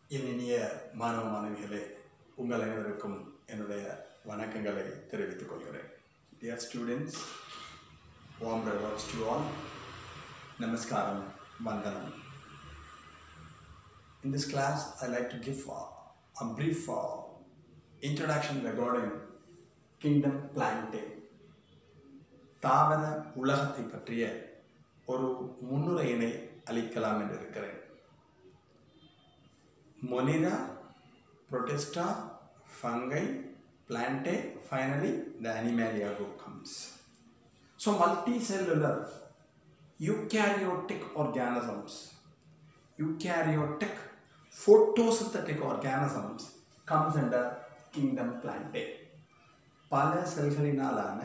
என் இனிய மாணவ மாணவிகளே உங்கள் அனைவருக்கும் என்னுடைய வணக்கங்களை தெரிவித்துக் கொள்கிறேன் dear students warm regards to all நமஸ்காரம் வந்தனம் In this class, I like to give uh, a brief uh, introduction regarding kingdom planting. தாவர உலகத்தை பற்றிய ஒரு முன்னுரையினை அளிக்கலாம் என்று இருக்கிறேன் Monera, Protista, fungi, plantae, finally the Animalia group comes. So multicellular eukaryotic organisms, eukaryotic photosynthetic organisms comes under kingdom plantae. பல செல்களினாலான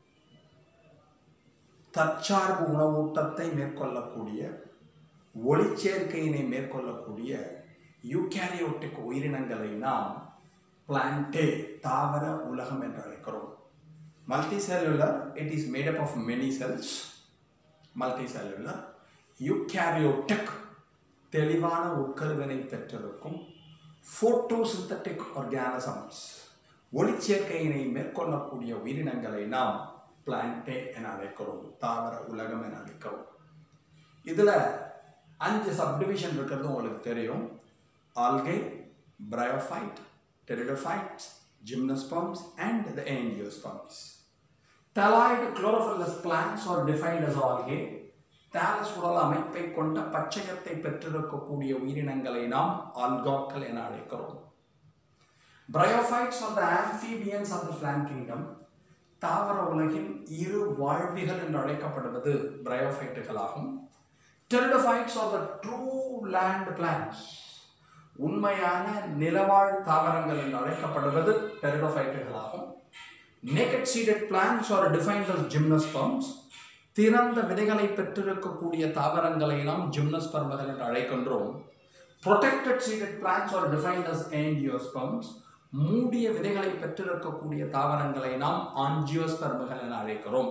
தற்சார்பு உணவூட்டத்தை மேற்கொள்ளக்கூடிய ஒளிச்சேர்க்கையினை மேற்கொள்ளக்கூடிய யூகேரியோட்டிக் உயிரினங்களை நாம் பிளான்டே தாவர உலகம் என்று அழைக்கிறோம் multicellular it is made of many cells multicellular eukaryotic தெளிவான உட்கருவினை பெற்றிருக்கும் ஃபோட்டோசிந்தட்டிக் ஆர்கானிசம்ஸ் ஒளிச்சேர்க்கையினை மேற்கொள்ளக்கூடிய உயிரினங்களை நாம் பிளான்டே என அழைக்கிறோம் தாவர உலகம் என அழைக்கிறோம் இதில் அஞ்சு சப்டிவிஷன் இருக்கிறது உங்களுக்கு தெரியும் algae bryophyte pteridophytes gymnosperms and the angiosperms thalloid chlorophyllous plants are defined as algae thallus உடல் அமைப்பை கொண்ட பச்சையத்தை பெற்றிருக்கக்கூடிய உயிரினங்களை நாம் ஆல்காக்கள் என அழைக்கிறோம் bryophytes are the amphibians of the plant kingdom தாவர உலகின் இரு வாழ்விகள் என்று அழைக்கப்படுவது பிரையோஃபைட்டுகளாகும் pteridophytes are the true land plants உண்மையான நிலவாழ் தாவரங்கள் என்று அழைக்கப்படுவது டெரிடோஃபைட்டுகளாகும் naked seeded plants are defined as gymnosperms திறந்த விதைகளை பெற்றிருக்கக்கூடிய தாவரங்களை நாம் ஜிம்னஸ்பர்மகள் என்று அழைக்கின்றோம் protected seeded plants are defined as angiosperms மூடிய விதைகளை பெற்றிருக்கக்கூடிய தாவரங்களை நாம் ஆஞ்சியோஸ்பர்மகள் என அழைக்கிறோம்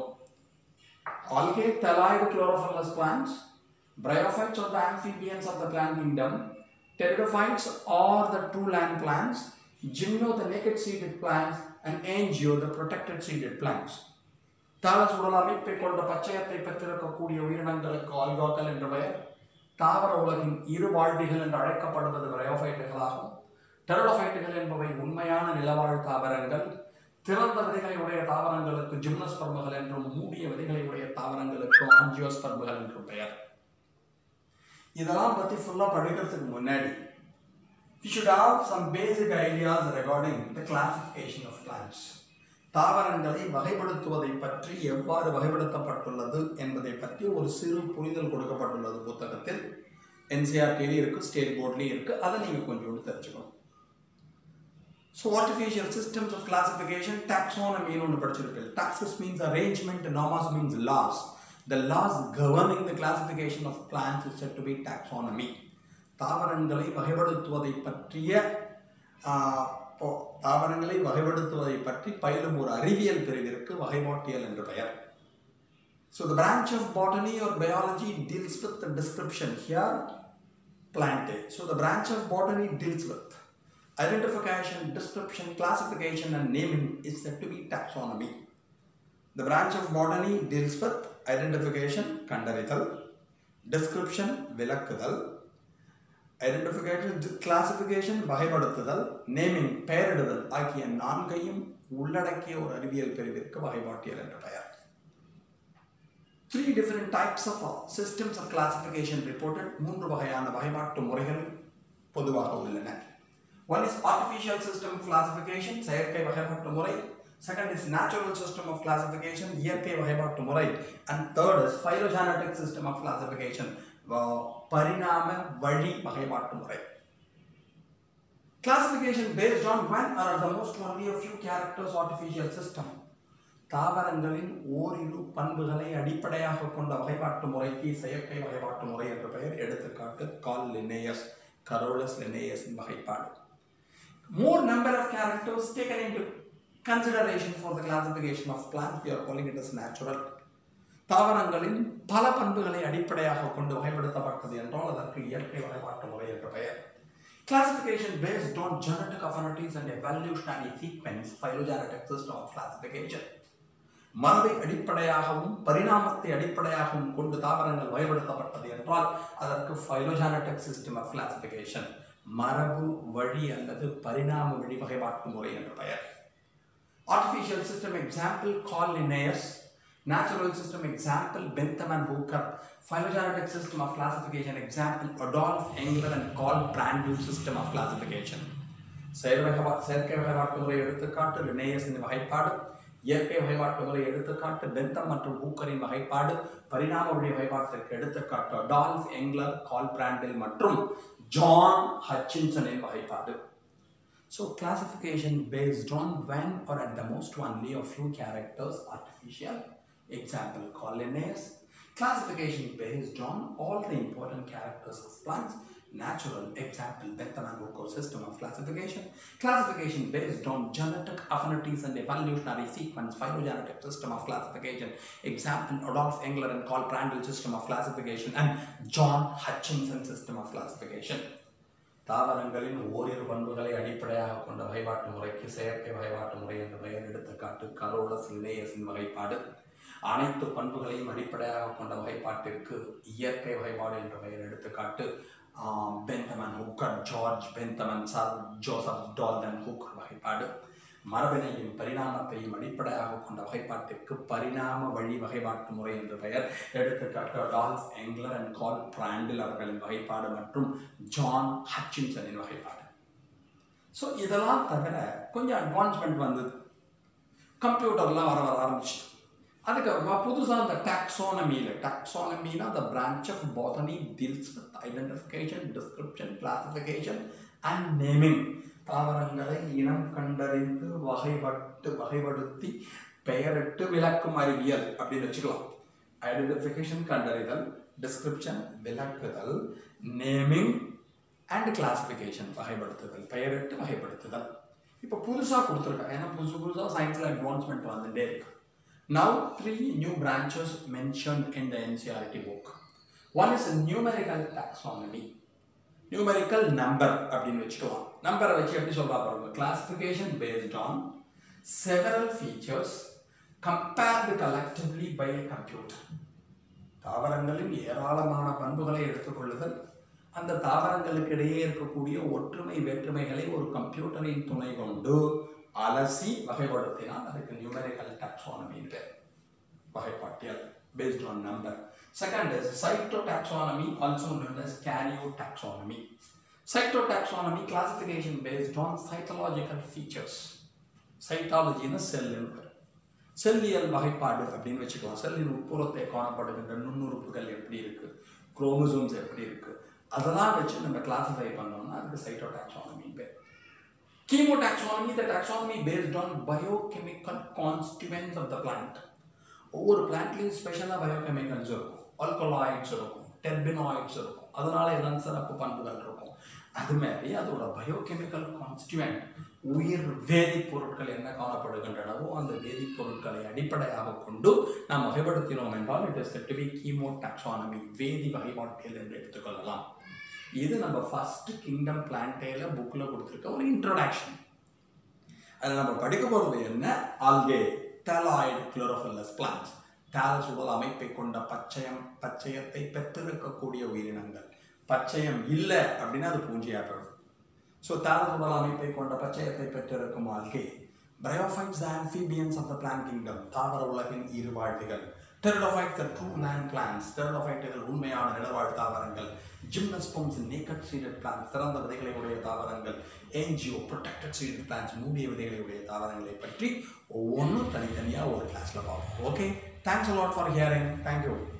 algae thalloid chlorophyllous plants Bryophytes are the amphibians of the plant kingdom. Pteridophytes are the true land plants. Gymno the naked seeded plants and Angio the protected seeded plants. Thallus உடல் அமைப்பை கொண்ட பச்சையத்தை பெற்றிருக்கக்கூடிய உயிரினங்களுக்கு ஆல்காக்கள் என்ற பெயர் தாவர உலகின் இரு வாழ்விகள் என்று அழைக்கப்படுவது பிரயோஃபைட்டுகளாகும் டெரடோஃபைட்டுகள் என்பவை உண்மையான நிலவாழ் தாவரங்கள் திறந்த விதைகளை உடைய தாவரங்களுக்கு ஜிம்னஸ்பர்மகள் என்றும் மூடிய விதைகளை உடைய தாவரங்களுக்கு ஆஞ்சியோஸ்பர்மகள் என்றும் பெயர் இதெல்லாம் பற்றி ஃபுல்லாக படிக்கிறதுக்கு முன்னாடி we should have some basic ideas regarding the classification of plants தாவரங்களை வகைப்படுத்துவதை பற்றி எவ்வாறு வகைப்படுத்தப்பட்டுள்ளது என்பதை பற்றி ஒரு சிறு புரிதல் கொடுக்கப்பட்டுள்ளது புத்தகத்தில் என்சிஆர்டிலையும் இருக்குது ஸ்டேட் போர்ட்லேயும் இருக்குது அதை நீங்கள் கொஞ்சோண்டு தெரிஞ்சுக்கணும் so artificial systems of classification taxonomy ஒன்று படிச்சிருப்பீங்க taxis means arrangement normas means laws the laws governing the classification of plants is said to be taxonomy தாவரங்களை வகைப்படுத்துவதை பற்றிய ஆஹ், இப்போ தாவரங்களை வகைப்படுத்துவதை பற்றி பயிலும் ஒரு அறிவியல் பிரிவிற்கு வகைப்பாட்டியல் என்று பெயர் So the branch of botany or biology deals with the description here plantae. So the branch of botany deals with identification, description, classification and naming is said to be taxonomy. The branch of botany deals with identification, கண்டறிதல், description, விளக்குதல், identification, classification, வகைப்படுத்துதல், naming, பெயரிடுதல் ஆகிய நான்கையும் உள்ளடக்கிய ஒரு அறிவியல் பிரிவிற்கு வகைப்பாட்டியல் என்ற பெயர் three different types of systems of classification reported மூன்று வகையான வகைப்பாட்டு முறைகள் பொதுவாக உள்ளன one is artificial system of classification செயற்கை வகைப்பாட்டு முறை second is natural system of classification இயற்கை வகைப்பாட்டு முறை and third is phylogenetic system of classification பரிணாம வழி வகைப்பாட்டு முறை Classification based on one or the most only a few characters artificial system. தாவரங்களின் ஓரிரு பண்புகளை அடிப்படையாக கொண்ட வகைப்பாட்டு முறைக்கு செயற்கை வகைப்பாட்டு முறை என்ற பெயர் எடுத்துக்காட்டு கால் லினேயஸ் கரோலஸ் லினேயஸ் வகைப்பாடு more number of characters taken into consideration for the classification of plants we are calling it as natural தாவரங்களின் பல பண்புகளை அடிப்படையாக கொண்டு வகைப்படுத்தப்பட்டது என்றால் அதற்கு இயற்கை வகைப்பாட்டு முறை என்ற பெயர் Classification based on genetic affinities and evolutionary sequence, phylogenetic system of classification. மரபை அடிப்படையாகவும் பரிணாமத்தை அடிப்படையாகவும் கொண்டு தாவரங்கள் வகைப்படுத்தப்பட்டது என்றால் அதற்கு phylogenetic system of classification மரபு வழி அல்லது பரிணாம வழி வகைப்பாட்டு முறை என்று பெயர் artificial system example call Linnaeus natural system example Bentham and Hooker phylogenetic system of classification example Adolf Engler and Carl Prandtl system of classification செயல் வகைப்பா செயற்கை வகைப்பாட்டு முறை எடுத்துக்காட்டு லினேயஸின் வகைப்பாடு இயற்கை வகைப்பாட்டு முறை எடுத்துக்காட்டு பெந்தம் மற்றும் ஹூக்கரின் வகைப்பாடு பரிணாம வழி வகைப்பாட்டிற்கு எடுத்துக்காட்டு அடால்ஃப் எங்லர் கால் பிராண்டில் மற்றும் ஜான் ஹச்சின்சனின் வகைப்பாடு So classification based on when or at the most only a few characters artificial. Example Linnaeus. Classification based on all the important characters of plants. Natural example Bentham and Hooker system of classification. Classification based on genetic affinities and evolutionary sequence phylogenetic system of classification. Example Adolf Engler and Carl Prandtl system of classification and John Hutchinson system of classification. தாவரங்களின் ஓரிரு பண்புகளை அடிப்படையாக கொண்ட வகைப்பாட்டு முறைக்கு செயற்கை வகைப்பாட்டு முறை என்ற பெயர் எடுத்துக்காட்டு கரோலஸ் லினேயஸின் வகைப்பாடு அனைத்து பண்புகளையும் அடிப்படையாக கொண்ட வகைப்பாட்டிற்கு இயற்கை வகைப்பாடு என்ற பெயர் எடுத்துக்காட்டு ஆம், Bentham Hooker George Bentham sir Joseph Dalton Hooker வகைப்பாடு மரபினையும் பரிணாமத்தையும் அடிப்படையாக கொண்ட வகைப்பாட்டிற்கு பரிணாம வழி வகைப்பாட்டு முறை என்று பெயர் எடுத்துக்காட்டு டால்ஃப் எங்லர் அண்ட் கால் பிராண்டில் அவர்களின் வகைப்பாடு மற்றும் ஜான் ஹட்சின்சனின் வகைப்பாடு ஸோ இதெல்லாம் தவிர கொஞ்சம் அட்வான்ஸ்மெண்ட் வந்தது கம்ப்யூட்டர்லாம் வர வர ஆரம்பிச்சு அதுக்கப்புறமா புதுசாக அந்த டாக்ஸானமியில் டாக்ஸானமினா அந்த branch of botany deals with identification description classification and naming தாவரங்களை இனம் கண்டறிந்து வகைப்பட்டு வகைப்படுத்தி பெயரிட்டு விளக்கும் அறிவியல் அப்படின்னு வச்சுக்கலாம் ஐடென்டிஃபிகேஷன் கண்டறிதல் டிஸ்கிரிப்ஷன் விளக்குதல் நேமிங் அண்ட் கிளாசிஃபிகேஷன் வகைப்படுத்துதல் பெயரிட்டு வகைப்படுத்துதல் இப்போ புதுசாக கொடுத்துருக்காங்க ஏன்னா புதுசு புதுசாக சயின்ஸில் அட்வான்ஸ்மெண்ட் வந்துட்டே இருக்கு now three new branches mentioned in the NCERT book one is numerical taxonomy numerical number அப்படின்னு வச்சுக்கலாம் நம்பரை வச்சு எப்படி சொல்றா பாருங்க classification based on several features compared collectively by a computer தாவரங்களின் ஏராளமான பண்புகளை எடுத்துக்கொள்ளுதல் அந்த தாவரங்களுக்கு இடையே இருக்கக்கூடிய ஒற்றுமை வேற்றுமைகளை ஒரு கம்ப்யூட்டரின் துணை கொண்டு அலசி வகைப்படுத்தினால் அதுக்கு நியூமெரிக்கல் டாக்ஸானமி பேர் வகைப்பாட்டியல் based on number. Second is cytotaxonomy, also known as karyotaxonomy. Cytotaxonomy classification based on cytological features. சைட்டாலஜின்னு செல்லுன்னு செல்லியல் வகைப்பாடு அப்படின்னு வச்சுக்கலாம் செல்லின் உட்புறத்தை காணப்படுகின்ற நுண்ணுறுப்புகள் எப்படி இருக்கு குரோமோசோம்ஸ் எப்படி இருக்கு அதெல்லாம் வச்சு நம்ம கிளாஸிஃபை பண்ணோம்னா அதுக்கு சைட்டோடாக்சானமி பேர் Chemotaxonomy, the taxonomy based on biochemical constituents of the plant. ஒவ்வொரு பிளான்ட்லேயும் ஸ்பெஷலாக பயோகெமிக்கல்ஸ் இருக்கும் ஆல்கலாய்ட்ஸ் இருக்கும் டெர்பினாய்ட்ஸ் இருக்கும் அதனால இதன் சிறப்பு பண்புகள் இருக்கும் அது மாதிரி அதோட பயோகெமிக்கல் கான்ஸ்டியூவன்ட் உயிர் வேதிப்பொருட்கள் என்ன காணப்படுகின்றனவோ அந்த வேதிப்பொருட்களை அடிப்படையாக கொண்டு நாம் வகைப்படுத்தினோம் என்றால் it is to be chemotaxonomy வேதி வகைப்பாட்டியல் என்று எடுத்துக்கொள்ளலாம் இது நம்ம ஃபர்ஸ்ட் கிங்டம் பிளான்டேல புக்கில் கொடுத்துருக்க ஒரு இன்ட்ரோடக்ஷன் அதில் நம்ம படிக்க போகிறது என்ன algae thalloid chlorophyllous plants thallus உடல் அமைப்பை கொண்ட பச்சையம் பச்சையத்தை பெற்றிருக்கக்கூடிய உயிரினங்கள் பச்சையம் இல்லை அப்படின்னா அது பூஞ்சியாக போயிடும் ஸோ டேலஸ் உடல் அமைப்பை கொண்ட பச்சையத்தை பெற்றிருக்கும் algae bryophytes amphibians of the plant kingdom தாவர உலகின் இருவாழ்விகள் pteridophyte the true land plants டெரடோஃபைட்டுகள் உண்மையான நிலவாழ் தாவரங்கள் ஜிம்னஸ்போம்ஸ் நேக்கட் சீடட் பிளான்ஸ் திறந்த விதைகளை உடைய தாவரங்கள் ஏஞ்சியோ ப்ரொடெக்டட் சீடட் பிளான்ஸ் மூடிய விதைகளை உடைய தாவரங்களை பற்றி ஒவ்வொன்றும் தனித்தனியாக ஒரு கிளாஸில் பார்ப்போம் okay thanks a lot for hearing thank you